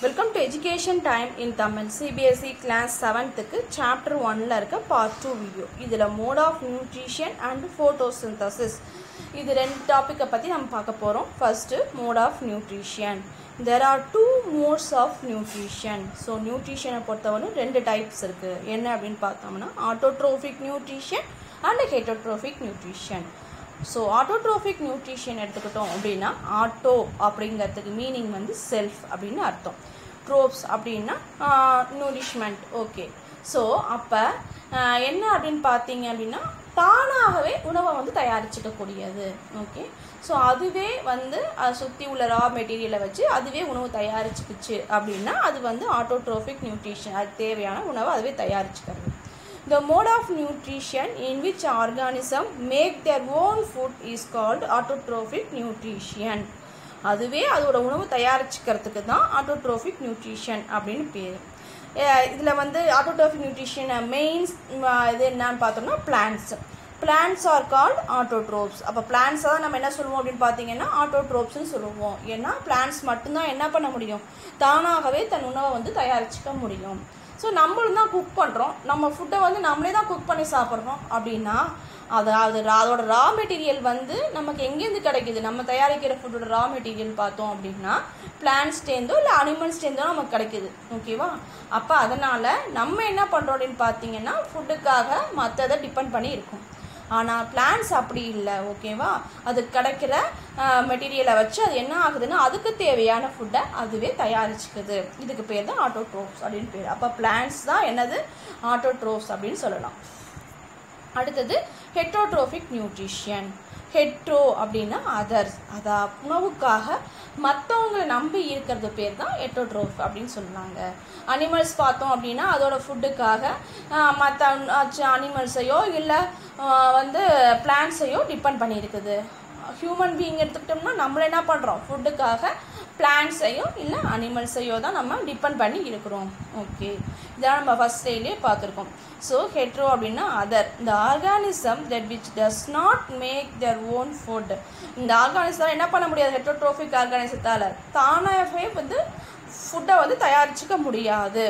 Welcome to education time in Tamil CBSE class செவன்த்துக்கு chapter ஒன்ல இருக்க பார்ட் டூ வீடியோ இதில் mode of nutrition and photosynthesis இது ரெண்டு டாப்பிக்கை பற்றி நம்ம பார்க்க போகிறோம் first mode of nutrition there are two modes of nutrition so நியூட்ரிஷனை பொறுத்தவரை ரெண்டு டைப்ஸ் இருக்குது என்ன அப்படின்னு பார்த்தோம்னா autotrophic nutrition and heterotrophic nutrition so autotrophic nutrition எடுத்துக்கிட்டோம் அப்படின்னா ஆட்டோ அப்படிங்கிறதுக்கு மீனிங் வந்து செல்ஃப் அப்படின்னு அர்த்தம் ட்ரோப்ஸ் அப்படின்னா நியூரிஷ்மெண்ட் ஓகே ஸோ அப்போ என்ன அப்படின்னு பார்த்தீங்க அப்படின்னா தானாகவே உணவை வந்து தயாரிச்சுக்கக்கூடியது ஓகே ஸோ அதுவே வந்து அதை சுற்றி உள்ள ரா மெட்டீரியலை வச்சு அதுவே உணவு தயாரிச்சுக்குச்சு அப்படின்னா அது வந்து ஆட்டோட்ரோஃபிக் நியூட்ரிஷன் அது தேவையான உணவை அதுவே தயாரிச்சுக்கிறது The mode of nutrition in which organism make their own food is called autotrophic nutrition. அதுவே அதோட உணவு தயாரிச்சுக்கிறதுக்கு தான் ஆட்டோட்ரோஃபிக் நியூட்ரிஷன் அப்படின்னு பேர் இதில் வந்து ஆட்டோட்ரோஃபிக் நியூட்ரிஷன் மெயின்ஸ் இது என்னன்னு பார்த்தோம்னா plants plants are called autotrophs அப்போ பிளான்ட்ஸை தான் நம்ம என்ன சொல்லுவோம் அப்படின்னு பார்த்தீங்கன்னா ஆட்டோட்ரோப்ஸ்னு சொல்லுவோம் ஏன்னா பிளான்ட்ஸ் மட்டும்தான் என்ன பண்ண முடியும் தானாகவே தன் உணவை வந்து தயாரிச்சுக்க முடியும் ஸோ நம்மளும் தான் குக் பண்ணுறோம் நம்ம ஃபுட்டை வந்து நம்மளே தான் குக் பண்ணி சாப்பிட்றோம் அப்படின்னா அது அது அதோட ரா மெட்டீரியல் வந்து நமக்கு எங்கேருந்து கிடைக்குது நம்ம தயாரிக்கிற ஃபுட்டோட ரா மெட்டீரியல் பார்த்தோம் அப்படின்னா பிளான்ஸ்டேருந்தோ இல்லை அனிமல்ஸ்டேருந்தோ நமக்கு கிடைக்குது ஓகேவா அப்போ அதனால் நம்ம என்ன பண்ணுறோம் அப்படின்னு பார்த்தீங்கன்னா ஃபுட்டுக்காக மற்றதை டிபெண்ட் பண்ணி இருக்கும் ஆனால் பிளான்ஸ் அப்படி இல்லை ஓகேவா அது கிடைக்கிற மெட்டீரியலை வச்சு அது என்ன ஆகுதுன்னா அதுக்கு தேவையான ஃபுட்டை அதுவே தயாரிச்சுக்குது இதுக்கு பேர் தான் ஆட்டோட்ரோப்ஸ் அப்படின்னு பேர் அப்போ பிளான்ஸ் தான் என்னது ஆட்டோட்ரோப்ஸ் அப்படின்னு சொல்லலாம் அடுத்தது ஹெட்ரோட்ரோஃபிக் நியூட்ரிஷன் ஹெட்ரோ அப்படின்னா அதர்ஸ் அதா உணவுக்காக மற்றவங்களை நம்பி இருக்கிறது பேர் தான் ஹெட்ரோட்ரோஃப் அப்படின்னு சொல்லுவாங்க அனிமல்ஸ் பார்த்தோம் அப்படின்னா அதோட ஃபுட்டுக்காக மற்ற அனிமல்ஸையோ இல்லை வந்து பிளான்ஸையோ டிபெண்ட் பண்ணியிருக்குது ஹியூமன் பீயிங் எடுத்துக்கிட்டோம்னா நம்மள என்ன பண்ணுறோம் ஃபுட்டுக்காக பிளான்ஸையோ இல்லை அனிமல்ஸையோ தான் நம்ம டிபெண்ட் பண்ணி இருக்கிறோம் ஓகே இதான் நம்ம ஃபஸ்ட் டேலே பார்த்துருக்கோம் ஸோ ஹெட்ரோ அப்படின்னா அதர் இந்த organism that which does not make their own food இந்த ஆர்கானிசத்தால் என்ன பண்ண முடியாது ஹெட்ரோட்ரோஃபிக் ஆர்கானிசத்தால் தானாகவே வந்து ஃபுட்டை வந்து தயாரிச்சுக்க முடியாது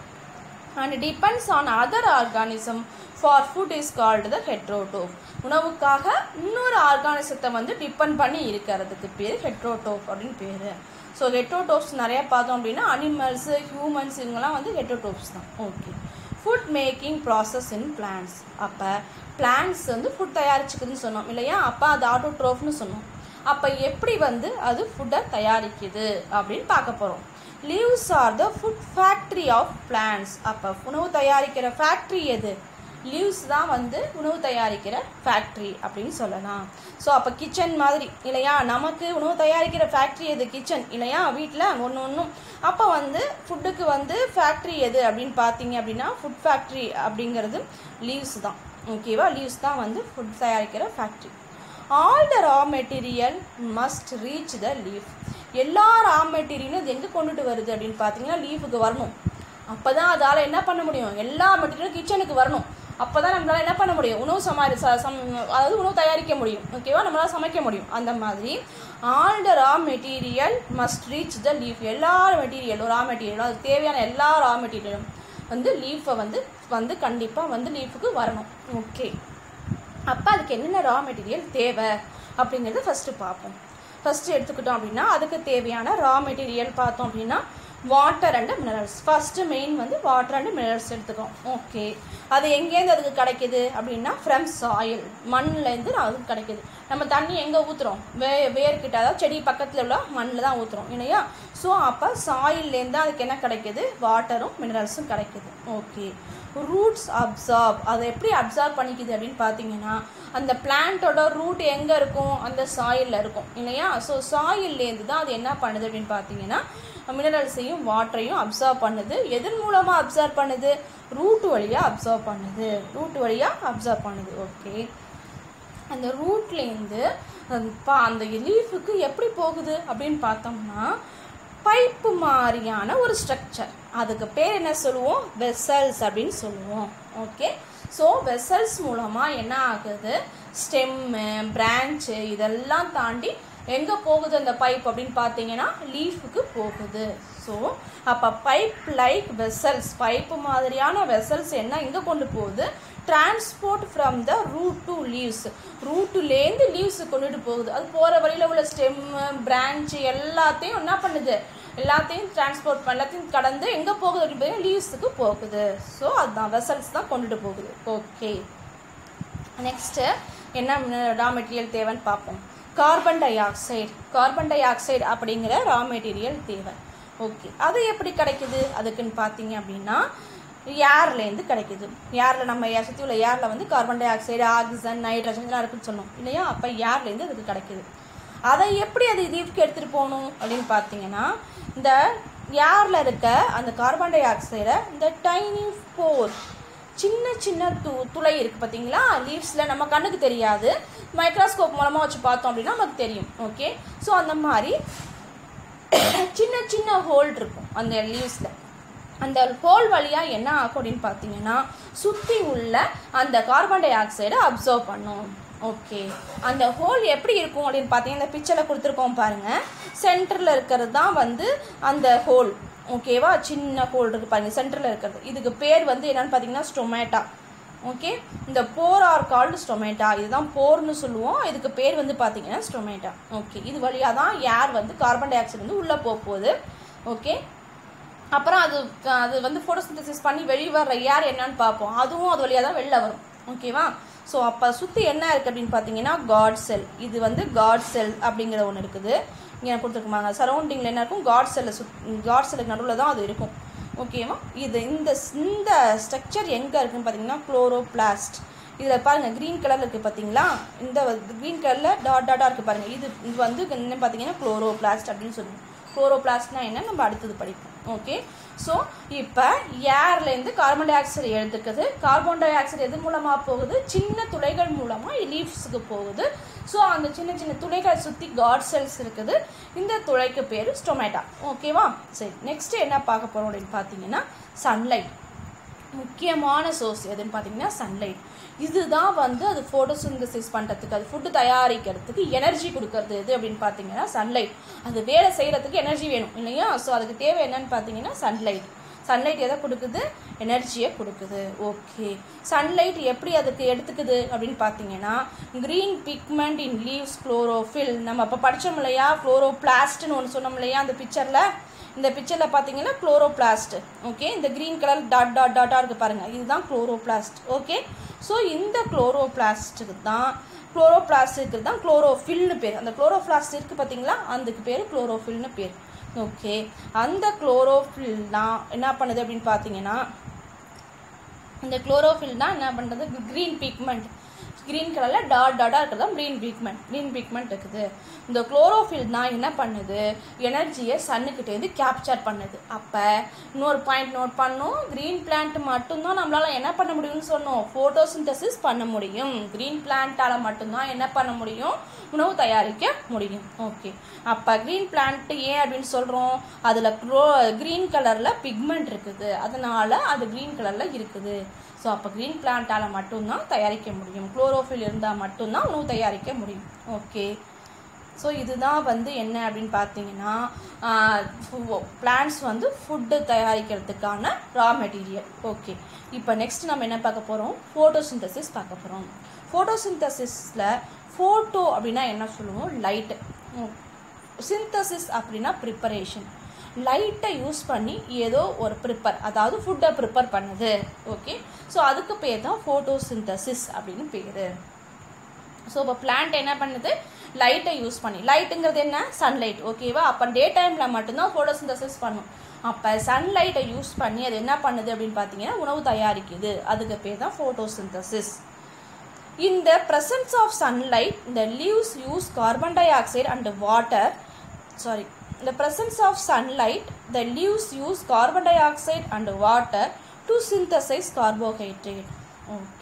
and depends on other organism for food is called the heterotroph உணவுக்காக இன்னொரு ஆர்கானிசத்தை வந்து டிபெண்ட் பண்ணி இருக்கிறதுக்கு பேர் ஹெட்ரோடோப் அப்படின்னு பேர் ஸோ ஹெட்ரோடோப்ஸ் நிறையா பார்த்தோம் அப்படின்னா அனிமல்ஸு ஹியூமன்ஸ் இவங்கெல்லாம் வந்து ஹெட்ரோடோப்ஸ் தான் okay food making process in plants அப்போ பிளான்ஸ் வந்து ஃபுட் தயாரிச்சுக்குதுன்னு சொன்னோம் இல்லையா அப்போ அது ஆட்டோட்ரோஃப்னு சொன்னோம் அப்போ எப்படி வந்து அது ஃபுட்டை தயாரிக்குது அப்படின்னு பார்க்க போகிறோம் leaves are the food factory of plants அப்போ உணவு தயாரிக்கிற ஃபேக்ட்ரி எது லீவ்ஸ் தான் வந்து உணவு தயாரிக்கிற ஃபேக்ட்ரி அப்படின்னு சொல்லலாம் ஸோ அப்போ கிச்சன் மாதிரி இல்லையா நமக்கு உணவு தயாரிக்கிற ஃபேக்ட்ரி எது கிச்சன் இல்லையா வீட்டில் ஒன்று ஒன்றும் அப்போ வந்து ஃபுட்டுக்கு வந்து ஃபேக்ட்ரி எது அப்படின்னு பார்த்தீங்க அப்படின்னா ஃபுட் ஃபேக்ட்ரி அப்படிங்கிறது லீவ்ஸ் தான் ஓகேவா லீவ்ஸ் தான் வந்து ஃபுட் தயாரிக்கிற factory all the raw material must reach the leaf எல்லா ரா மெட்டீரியலும் இது எங்கே கொண்டுட்டு வருது அப்படின்னு பார்த்தீங்கன்னா லீஃபுக்கு வரணும் அப்போ தான் அதால் என்ன பண்ண முடியும் எல்லா மெட்டீரியலும் கிச்சனுக்கு வரணும் அப்போ தான் நம்மளால் என்ன பண்ண முடியும் உணவு சமாளி சம் அதாவது உணவு தயாரிக்க முடியும் ஓகேவா நம்மளால் சமைக்க முடியும் அந்த மாதிரி all the raw material must reach the leaf எல்லா மெட்டீரியலும் ரா மெட்டீரியலும் அது தேவையான எல்லா ரா மெட்டீரியலும் வந்து லீஃபை வந்து வந்து கண்டிப்பாக வந்து லீஃபுக்கு வரணும் ஓகே அப்போ அதுக்கு என்னென்ன ரா மெட்டீரியல் தேவை அப்படிங்கிறத ஃபஸ்ட்டு பார்ப்போம் ஃபஸ்ட்டு எடுத்துக்கிட்டோம் அப்படின்னா அதுக்கு தேவையான ரா மெட்டீரியல் பார்த்தோம் அப்படின்னா water and minerals first main வந்து வாட்டர் அண்ட் மினரல்ஸ் எடுத்துக்கோம் ஓகே அது எங்கேருந்து அதுக்கு கிடைக்கிது அப்படின்னா ஃப்ரம் சாயில் மண்ணிலேருந்து அதுக்கு கிடைக்கிது நம்ம தண்ணி எங்கே ஊற்றுறோம் வே வேர்கிட்ட அதாவது செடி பக்கத்தில் உள்ள மண்ணில் தான் ஊற்றுறோம் இல்லையா ஸோ அப்போ சாயில்லேருந்து அதுக்கு என்ன கிடைக்கிது வாட்டரும் மினரல்ஸும் கிடைக்கிது ஓகே ரூட்ஸ் அப்சார்ப் அதை எப்படி அப்சார்ப் பண்ணிக்குது அப்படின்னு பார்த்தீங்கன்னா அந்த பிளான்ட்டோட ரூட் எங்கே இருக்கும் அந்த சாயிலில் இருக்கும் இல்லையா ஸோ சாயில்லேருந்து தான் அது என்ன பண்ணுது அப்படின்னு பார்த்தீங்கன்னா மினரல்ஸையும் வாட்டரையும் அப்சர்வ் பண்ணுது எதன் மூலமாக அப்சர்வ் பண்ணுது ரூட் வழியாக அப்சர்வ் பண்ணுது ரூட் வழியாக அப்சர்வ் பண்ணுது ஓகே அந்த ரூட்லேருந்து அந்த லீஃபுக்கு எப்படி போகுது அப்படின்னு பார்த்தோம்னா பைப்பு மாதிரியான ஒரு ஸ்ட்ரக்சர் அதுக்கு பேர் என்ன சொல்லுவோம் வெசல்ஸ் அப்படின்னு சொல்லுவோம் ஓகே ஸோ வெசல்ஸ் மூலமாக என்ன ஆகுது ஸ்டெம்மு பிரான்ச்சு இதெல்லாம் தாண்டி எங்கே போகுது அந்த பைப் அப்படின்னு பார்த்தீங்கன்னா லீஃபுக்கு போகுது ஸோ அப்போ பைப் லைக் வெசல்ஸ் பைப்பு மாதிரியான வெசல்ஸ் என்ன எங்கே கொண்டு போகுது transport from the root to leaves ரூட்டுலேருந்து லீவ்ஸு கொண்டுட்டு போகுது அது போகிற வழியில் உள்ள ஸ்டெம்மு பிரான்ச்சு எல்லாத்தையும் என்ன பண்ணுது எல்லாத்தையும் டிரான்ஸ்போர்ட் எல்லாத்தையும் கடந்து எங்கே போகுது அப்படின்னு பார்த்தீங்கன்னா லீவ்ஸுக்கு போகுது ஸோ அதுதான் வெசல்ஸ் தான் கொண்டுட்டு போகுது ஓகே நெக்ஸ்ட்டு என்ன ரா மெட்டீரியல் தேவைன்னு பார்ப்போம் carbon dioxide carbon dioxide அப்படிங்கிற ரா மெட்டீரியல் தேவை ஓகே அது எப்படி கிடைக்குது அதுக்குன்னு பார்த்தீங்க அப்படின்னா ஏர்லேருந்து கிடைக்குது ஏரில் நம்ம சுற்றி உள்ள ஏரில் வந்து carbon dioxide oxygen nitrogen இதெல்லாம் இருக்குன்னு சொன்னோம் இல்லையா அப்போ ஏர்லேருந்து அதுக்கு கிடைக்குது அதை எப்படி அது லீஃப்க்கு எடுத்துகிட்டு போகணும் அப்படின்னு பார்த்தீங்கன்னா இந்த ஏரில் இருக்க அந்த கார்பன் டை ஆக்சைடை இந்த டைனி போர் சின்ன சின்ன து துளை இருக்குது பார்த்தீங்களா லீவ்ஸில் நம்ம கண்ணுக்கு தெரியாது மைக்ரோஸ்கோப் மூலமாக வச்சு பார்த்தோம் அப்படின்னா நமக்கு தெரியும் ஓகே ஸோ அந்த மாதிரி சின்ன சின்ன ஹோல் இருக்கும் அந்த லீவ்ஸில் அந்த ஹோல் வழியாக என்ன ஆகும் அப்படின்னு பார்த்தீங்கன்னா சுற்றி உள்ள அந்த கார்பன் டை ஆக்சைடை அப்சர்வ் பண்ணும் ஓகே அந்த ஹோல் எப்படி இருக்கும் அப்படின்னு பார்த்தீங்கன்னா இந்த பிக்சரில் கொடுத்துருக்கோம் பாருங்கள் சென்டரில் இருக்கிறது தான் வந்து அந்த ஹோல் ஓகேவா சின்ன ஹோல் இருக்கு பாருங்க சென்டரில் இருக்கிறது இதுக்கு பேர் வந்து என்னன்னு பார்த்தீங்கன்னா ஸ்டொமேட்டா ஓகே இந்த போர் ஆர் கால்டு ஸ்டொமேட்டா இதுதான் போர்னு சொல்லுவோம் இதுக்கு பேர் வந்து பார்த்தீங்கன்னா ஸ்டொமேட்டா ஓகே இது வழியாக தான் ஏர் வந்து கார்பன் டை ஆக்சைடு வந்து உள்ளே போக போகுது ஓகே அப்புறம் அது அது வந்து ஃபோட்டோசிந்தசிஸ் பண்ணி வெளியே வர்ற ஏர் என்னன்னு பார்ப்போம் அதுவும் அது வழியாக தான் வெளில வரும் ஓகேவா ஸோ அப்போ சுற்றி என்ன இருக்குது அப்படின்னு பார்த்தீங்கன்னா காட் செல் இது வந்து காட் செல் அப்படிங்கிற ஒன்று இருக்குது இங்கே கொடுத்துருக்குமாங்க சரௌண்டிங்கில் என்ன இருக்கும் காட் செல்லை சுத் காட் செல்லுக்கு நடுவில் தான் அது இருக்கும் ஓகேவா இது இந்த இந்த ஸ்ட்ரக்சர் எங்கே இருக்குன்னு பார்த்தீங்கன்னா குளோரோபிளாஸ்ட் இதில் பாருங்கள் க்ரீன் கலரில் இருக்குது பார்த்தீங்களா இந்த க்ரீன் கலரில் டாட் டாட்டாக இருக்குது பாருங்கள் இது இது வந்து என்ன பார்த்தீங்கன்னா குளோரோபிளாஸ்ட் அப்படின்னு சொல்லுவோம் குளோரோபிளாஸ்ட்னா என்ன நம்ம அடுத்தது படிப்போம் ஓகே ஸோ இப்போ ஏர்லேருந்து கார்பன் டை ஆக்சைடு எடுத்துக்குது கார்பன் டை ஆக்சைடு எது மூலமாக போகுது சின்ன துளைகள் மூலமாக லீவ்ஸுக்கு போகுது ஸோ அந்த சின்ன சின்ன துளைகளை சுற்றி காட் செல்ஸ் இருக்குது இந்த துளைக்கு பேர் ஸ்டொமேட்டா ஓகேவா சரி நெக்ஸ்ட் என்ன பார்க்க போகிறோம் அப்படின்னு பார்த்தீங்கன்னா சன்லைட் முக்கியமான சோர்ஸ் எதுன்னு பார்த்தீங்கன்னா சன்லைட் இதுதான் வந்து அது ஃபோட்டோசிந்தசிஸ் பண்ணுறதுக்கு அது ஃபுட்டு தயாரிக்கிறதுக்கு எனர்ஜி கொடுக்கறது எது அப்படின்னு பார்த்தீங்கன்னா சன்லைட் அது வேலை செய்கிறதுக்கு எனர்ஜி வேணும் இல்லையா ஸோ அதுக்கு தேவை என்னன்னு பார்த்தீங்கன்னா சன்லைட் சன்லைட் எதை கொடுக்குது எனர்ஜியை கொடுக்குது ஓகே சன்லைட் எப்படி அதுக்கு எடுத்துக்குது அப்படின்னு பார்த்தீங்கன்னா green pigment in leaves chlorophyll நம்ம அப்போ படித்தோம் இல்லையா குளோரோபிளாஸ்ட்னு ஒன்று சொன்னோம் இல்லையா அந்த பிக்சரில் இந்த பிக்சரில் பார்த்தீங்கன்னா குளோரோபிளாஸ்ட் ஓகே இந்த க்ரீன் கலர் டாட் டாட் டாட்டாக இருக்குது பாருங்கள் இதுதான் குளோரோபிளாஸ்ட் ஓகே ஸோ இந்த குளோரோபிளாஸ்ட்டுக்கு தான் குளோரோபிளாஸ்ட்டுக்கு தான் குளோரோஃபில்னு பேர் அந்த குளோரோபிளாஸ்ட் இருக்குது பார்த்தீங்களா அதுக்கு பேர் குளோரோஃபில்னு பேர் ஓகே அந்த குளோரோஃபில் தான் என்ன பண்ணுது அப்படின்னு பார்த்தீங்கன்னா இந்த குளோரோஃபில் தான் என்ன பண்ணுறது க்ரீன் பிக்மெண்ட் க்ரீன் கலரில் டாட் டாட்டாக இருக்கிறது தான் க்ரீன் பிக்மெண்ட் க்ரீன் பிக்மெண்ட் இருக்குது இந்த குளோரோஃபில் தான் என்ன பண்ணுது எனர்ஜியை சன்னுக்கிட்டேருந்து கேப்சர் பண்ணுது அப்போ இன்னொரு பாயிண்ட் நோட் பண்ணோம் க்ரீன் பிளான்ட் மட்டும்தான் நம்மளால் என்ன பண்ண முடியும்னு சொன்னோம் ஃபோட்டோசிந்தசிஸ் பண்ண முடியும் க்ரீன் பிளான்ட்டால் மட்டும்தான் என்ன பண்ண முடியும் உணவு தயாரிக்க முடியும் ஓகே அப்போ க்ரீன் பிளான்ட் ஏன் அப்படின்னு சொல்கிறோம் அதில் க்ளோ க்ரீன் கலரில் பிக்மெண்ட் இருக்குது அதனால் அது க்ரீன் கலரில் இருக்குது ஸோ அப்போ க்ரீன் பிளான்ட்டால் மட்டும்தான் தயாரிக்க முடியும் குளோரோஃபில் இருந்தால் மட்டும்தான் உணவு தயாரிக்க முடியும் ஓகே ஸோ இதுதான் வந்து என்ன அப்படின்னு பார்த்தீங்கன்னா பிளான்ஸ் வந்து ஃபுட்டு தயாரிக்கிறதுக்கான ரா மெட்டீரியல் ஓகே இப்போ நெக்ஸ்ட் நம்ம என்ன பார்க்க போகிறோம் ஃபோட்டோசிந்தசிஸ் பார்க்க போகிறோம் ஃபோட்டோசிந்தசிஸில் ஃபோட்டோ அப்படின்னா என்ன சொல்லுவோம் லைட்டு சிந்தசிஸ் அப்படின்னா ப்ரிப்பரேஷன் லைட்டை யூஸ் பண்ணி ஏதோ ஒரு ப்ரிப்பர் அதாவது ஃபுட்டை ப்ரிப்பர் பண்ணுது ஓகே ஸோ அதுக்கு பேர் தான் ஃபோட்டோசிந்தசிஸ் அப்படின்னு பேர் ஸோ இப்போ பிளான்ட் என்ன பண்ணுது லைட்டை யூஸ் பண்ணி லைட்டுங்கிறது என்ன சன்லைட் ஓகேவா அப்போ டே டைமில் மட்டும்தான் ஃபோட்டோசிந்தசிஸ் பண்ணும் அப்போ சன்லைட்டை யூஸ் பண்ணி அது என்ன பண்ணுது அப்படின்னு பார்த்தீங்கன்னா உணவு தயாரிக்குது அதுக்கு பேர் தான் photosynthesis In the presence of sunlight, the leaves use carbon dioxide and water. Sorry. In the presence of sunlight, the leaves use carbon dioxide and water to synthesize carbohydrate. Okay.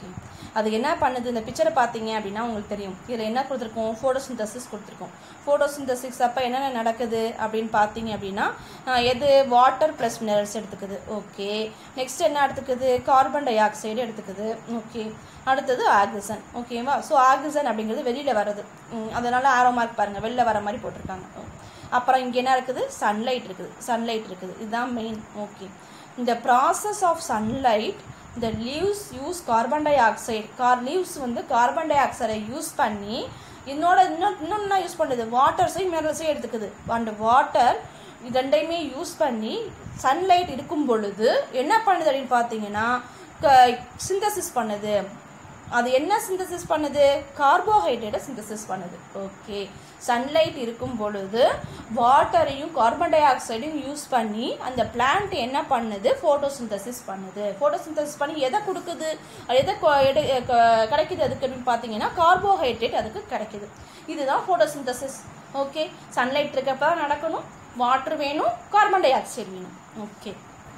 அது என்ன பண்ணுது இந்த பிக்சரை பார்த்தீங்க அப்படின்னா உங்களுக்கு தெரியும் இதில் என்ன கொடுத்துருக்கோம் ஃபோட்டோசிந்தசிஸ் கொடுத்துருக்கோம் ஃபோட்டோசிந்தசிஸ் அப்போ என்னென்ன நடக்குது அப்படின்னு பார்த்தீங்க அப்படின்னா ஆஹ் எது வாட்டர் ப்ளஸ் மினரல்ஸ் எடுத்துக்குது ஓகே நெக்ஸ்ட் என்ன எடுத்துக்குது கார்பன் டை ஆக்சைடு எடுத்துக்குது ஓகே அடுத்தது ஆக்சிஜன் ஓகேவா ஸோ ஆக்சிஜன் அப்படிங்கிறது வெளியில் வர்றது ம், அதனால ஆரோ மார்க் பாருங்கள் வெளில வர மாதிரி போட்டிருக்காங்க அப்புறம் இங்கே என்ன இருக்குது சன்லைட் இருக்குது சன்லைட் இருக்குது இதுதான் மெயின் ஓகே இந்த ப்ராசஸ் ஆஃப் சன்லைட் இந்த leaves use carbon dioxide car leaves வந்து கார்பன் டை ஆக்சைடை யூஸ் பண்ணி இன்னோட இன்னும் இன்னும் என்ன யூஸ் பண்ணுது வாட்டர்ஸையும் மினரல்ஸையும் எடுத்துக்குது அந்த வாட்டர் இது ரெண்டையுமே யூஸ் பண்ணி சன்லைட் இருக்கும் பொழுது என்ன பண்ணுது அப்படின்னு பார்த்தீங்கன்னா சிந்தசிஸ் பண்ணுது அது என்ன சிந்தசிஸ் பண்ணுது கார்போஹைட்ரேட்டை சிந்தசிஸ் பண்ணுது ஓகே சன்லைட் இருக்கும் பொழுது வாட்டரையும் கார்பன் டை ஆக்சைடையும் யூஸ் பண்ணி அந்த பிளான்ட் என்ன பண்ணுது ஃபோட்டோசிந்தசிஸ் பண்ணுது ஃபோட்டோசிந்தசிஸ் பண்ணி எதை கொடுக்குது அது எதை கொ- எடு- க- கிடைக்குது அதுக்கு அப்படின்னு பார்த்தீங்கன்னா கார்போஹைட்ரேட் அதுக்கு கிடைக்குது இதுதான் ஃபோட்டோசிந்தசிஸ் ஓகே சன்லைட் இருக்கப்ப தான் நடக்கணும் வாட்டர் வேணும் கார்பன் டை ஆக்சைடு வேணும் ஓகே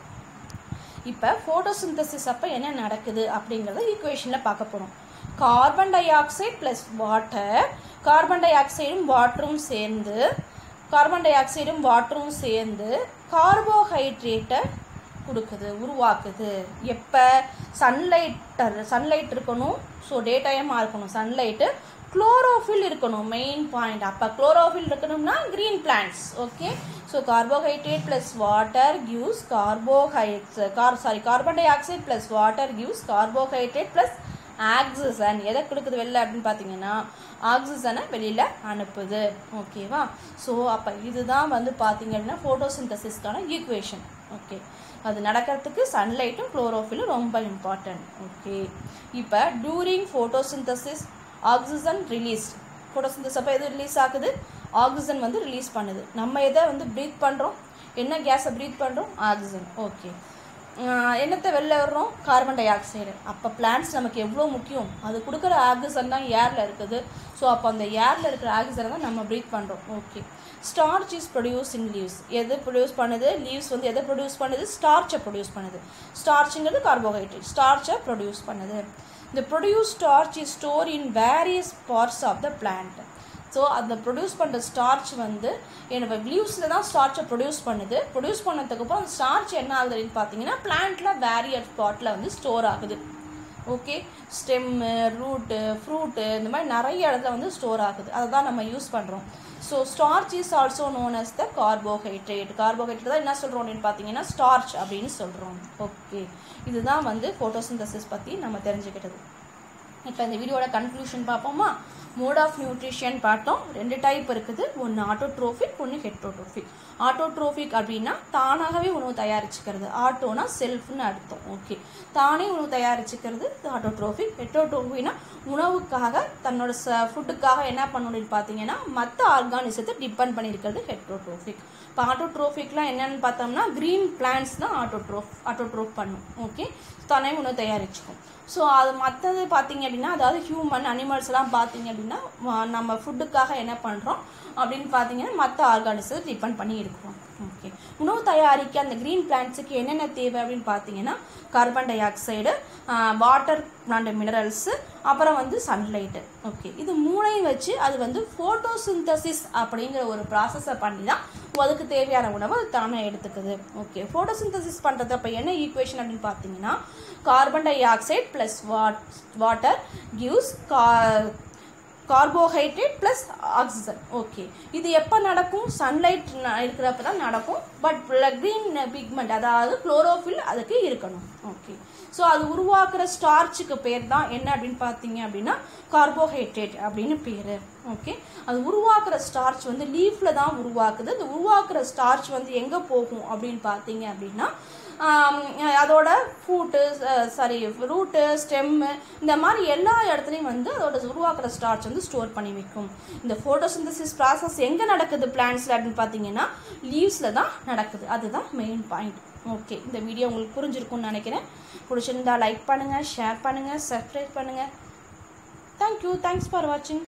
இப்போ ஃபோட்டோசிந்தசிஸ் அப்போ என்ன நடக்குது அப்படிங்கிறத ஈக்குவேஷனில் பார்க்க போகிறோம் carbon dioxide plus water carbon டை ஆக்சைடும் வாட்டரும் சேர்ந்து கார்பன் டை ஆக்சைடும் வாட்டரும் சேர்ந்து கார்போஹைட்ரேட்டை கொடுக்குது உருவாக்குது எப்போ சன்லைட்டர் சன்லைட் இருக்கணும் ஸோ டே டைமாக இருக்கணும் சன்லைட்டு குளோரோஃபில் இருக்கணும் மெயின் பாயிண்ட் அப்போ குளோரோஃபில் இருக்கணும்னா green plants okay so carbohydrate plus water gives carbohydrates car sorry carbon dioxide plus water gives carbohydrate plus oxygen எதை கொடுக்குது வெளில அப்படின்னு பார்த்தீங்கன்னா ஆக்சிஜனை வெளியில் அனுப்புது ஓகேவா ஸோ அப்போ இதுதான் வந்து பார்த்தீங்க அப்படின்னா ஃபோட்டோசிந்தசிஸ்க்கான ஈக்குவேஷன் ஓகே அது நடக்கிறதுக்கு சன்லைட்டும் குளோரோஃபிலும் ரொம்ப இம்பார்ட்டன்ட் ஓகே இப்போ during photosynthesis oxygen release photosynthesis அப்போ எது ரிலீஸ் ஆகுது ஆக்சிஜன் வந்து ரிலீஸ் பண்ணுது நம்ம எதை வந்து ப்ரீத் பண்ணுறோம் என்ன கேஸை ப்ரீத் பண்ணுறோம் ஆக்சிஜன் ஓகே என்னத்தை வெளில வர்றோம் கார்பன் டை ஆக்சைடு அப்போ பிளான்ட்ஸ் நமக்கு எவ்வளோ முக்கியம் அது கொடுக்குற ஆக்சிஜன் தான் ஏரில் இருக்குது ஸோ அப்போ அந்த ஏரில் இருக்கிற ஆக்சிஜனை தான் நம்ம ப்ரீத் பண்ணுறோம் okay starch is produce in leaves எது ப்ரொடியூஸ் பண்ணுது லீவ்ஸ் வந்து எதை ப்ரொடியூஸ் பண்ணுது ஸ்டார்ச்சை ப்ரொடியூஸ் பண்ணுது ஸ்டார்ச்சுங்கிறது கார்போஹைட்ரேட் ஸ்டார்ச்சை ப்ரொடியூஸ் பண்ணுது இந்த produce starch is store in various parts of the plant so அந்த ப்ரொடியூஸ் பண்ணுற ஸ்டார்ச் வந்து என்னோட லீவ்ஸில் தான் ஸ்டார்ச்சை ப்ரொடியூஸ் பண்ணுது ப்ரொடியூஸ் பண்ணதுக்கப்புறம் அந்த ஸ்டார்ச் என்ன ஆகுது அப்படின்னு பார்த்தீங்கன்னா பிளான்ட்டில் வேரியர் ஸ்பாட்டில் வந்து ஸ்டோர் ஆகுது ஓகே ஸ்டெம்மு ரூட்டு ஃப்ரூட்டு இந்த மாதிரி நிறைய இடத்துல வந்து ஸ்டோர் ஆகுது அதை தான் நம்ம யூஸ் பண்ணுறோம் so starch is also known as the carbohydrate carbohydrate தான் என்ன சொல்கிறோம் அப்படின்னு பார்த்தீங்கன்னா ஸ்டார்ச் அப்படின்னு சொல்கிறோம் ஓகே இதுதான் வந்து ஃபோட்டோசிந்தசிஸ் பற்றி நம்ம தெரிஞ்சுக்கிட்டது இப்போ இந்த வீடியோட கன்க்ளூஷன் பார்ப்போமா மோட் ஆஃப் நியூட்ரிஷன் பார்த்தோம் ரெண்டு டைப் இருக்குது ஒன்று ஆட்டோட்ரோஃபிக் ஒன்று ஹெட்ரோட்ரோஃபிக் ஆட்டோட்ரோஃபிக் அப்படின்னா தானாகவே உணவு தயாரிச்சுக்கிறது ஆட்டோனா செல்ஃப்னு அர்த்தம் ஓகே தானே உணவு தயாரிச்சுக்கிறது ஆட்டோட்ரோஃபிக் ஹெட்ரோட்ரோஃபிக்னா உணவுக்காக தன்னோட ச ஃபுட்டுக்காக என்ன பண்ணணும்னு பார்த்தீங்கன்னா மற்ற ஆர்கானிசத்தை டிபெண்ட் பண்ணியிருக்கிறது ஹெட்ரோட்ரோஃபிக் இப்போ ஆட்டோட்ரோஃபிக்லாம் என்னென்னு பார்த்தோம்னா க்ரீன் பிளான்ஸ் தான் ஆட்டோட்ரோஃப் ஆட்டோட்ரோஃப் பண்ணும் ஓகே தானே உணவு தயாரிச்சுக்கும் ஸோ அது மற்றது பார்த்தீங்க அப்படின்னா அதாவது ஹியூமன் அனிமல்ஸ்லாம் பார்த்தீங்க அப்படின்னா ம- நம்ம ஃபுட்டுக்காக என்ன பண்ணுறோம் அப்படின்னு பார்த்தீங்கன்னா மற்ற ஆர்கானிஸை டிபெண்ட் பண்ணி இருக்கிறோம் ஓகே உணவு தயாரிக்க அந்த க்ரீன் பிளான்ட்ஸுக்கு என்னென்ன தேவை அப்படின்னு பார்த்தீங்கன்னா carbon dioxide water and minerals அப்புறம் வந்து சன்லைட்டு ஓகே இது மூணையும் வச்சு அது வந்து ஃபோட்டோசிந்தசிஸ் அப்படிங்கிற ஒரு ப்ராசஸை பண்ணி தான் அதுக்கு தேவையான உணவை அது தானே எடுத்துக்குது ஓகே ஃபோட்டோசிந்தசிஸ் பண்ணுறது அப்போ என்ன ஈக்குவேஷன் அப்படின்னு பார்த்தீங்கன்னா carbon dioxide plus wat water gives ca carbohydrate plus oxygen okay இது எப்போ நடக்கும் சன்லைட் இருக்கிறப்ப தான் நடக்கும் பட் க்ரீன் பிக்மெண்ட் அதாவது குளோரோஃபில் அதுக்கு இருக்கணும் ஓகே ஸோ அது உருவாக்குற ஸ்டார்ச்சுக்கு பேர் தான் என்ன அப்படின்னு பார்த்தீங்க அப்படின்னா கார்போஹைட்ரேட் அப்படின்னு பேர் ஓகே அது உருவாக்குற ஸ்டார்ச் வந்து லீஃபில் தான் உருவாக்குது இந்த உருவாக்குற ஸ்டார்ச் வந்து எங்கே போகும் அப்படின்னு பார்த்தீங்க அப்படின்னா ஆம், அதோட ஃபூட்டு சாரி ரூட்டு ஸ்டெம்மு இந்த மாதிரி எல்லா இடத்துலையும் வந்து அதோட உருவாக்குற ஸ்டார்ச் வந்து ஸ்டோர் பண்ணி வைக்கும் இந்த ஃபோட்டோசிந்தசிஸ் ப்ராசஸ் எங்கே நடக்குது பிளான்ட்ஸில் அப்படின்னு பார்த்தீங்கன்னா லீவ்ஸில் தான் நடக்குது அதுதான் மெயின் பாயிண்ட் ஓகே இந்த வீடியோ உங்களுக்கு புரிஞ்சிருக்கும்னு நினைக்கிறேன் பிடிச்சிருந்தா லைக் பண்ணுங்கள் ஷேர் பண்ணுங்கள் சப்ஸ்கிரைப் பண்ணுங்கள் தேங்க்யூ தேங்க்ஸ் ஃபார் வாட்சிங்